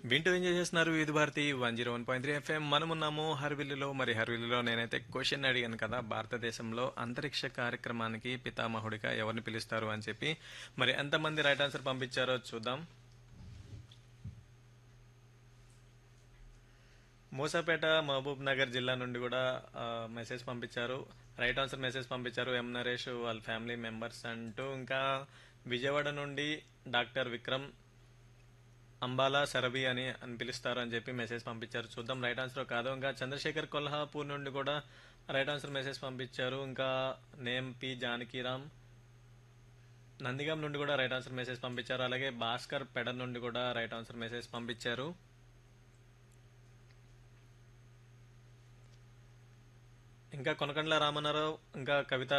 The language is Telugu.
వింటూ ఎంజాయ్ చేస్తున్నారు ఇది Bharati one zero one point three FM మనమున్నాము హర్విల్లులో మరి హర్విల్లులో నేనైతే క్వశ్చన్ అడిగాను కదా భారతదేశంలో అంతరిక్ష కార్యక్రమానికి పితామహుడిగా ఎవరిని పిలుస్తారు అని చెప్పి మరి ఎంతమంది రైట్ ఆన్సర్ పంపించారో చూద్దాం మూసాపేట మహబూబ్ నగర్ జిల్లా నుండి కూడా ఆ, మెసేజ్ పంపించారు రైట్ ఆన్సర్ మెసేజ్ పంపించారు ఎం నరేష్ వాళ్ళ ఫ్యామిలీ మెంబర్స్ అంటూ ఇంకా విజయవాడ నుండి డాక్టర్ విక్రమ్ అంబాలా సరబి అని అని పిలుస్తారు అని చెప్పి మెసేజ్ పంపించారు చూద్దాం రైట్ ఆన్సర్ కాదు ఇంకా చంద్రశేఖర్ కొల్హాపూర్ నుండి కూడా రైట్ ఆన్సర్ మెసేజ్ పంపించారు ఇంకా నేమ్ పి జానకీరామ్ నందిగాం నుండి కూడా రైట్ ఆన్సర్ మెసేజ్ పంపించారు అలాగే భాస్కర్ పెడ నుండి కూడా రైట్ ఆన్సర్ మెసేజ్ పంపించారు ఇంకా కొనకండ్ల రామనారావు ఇంకా కవిత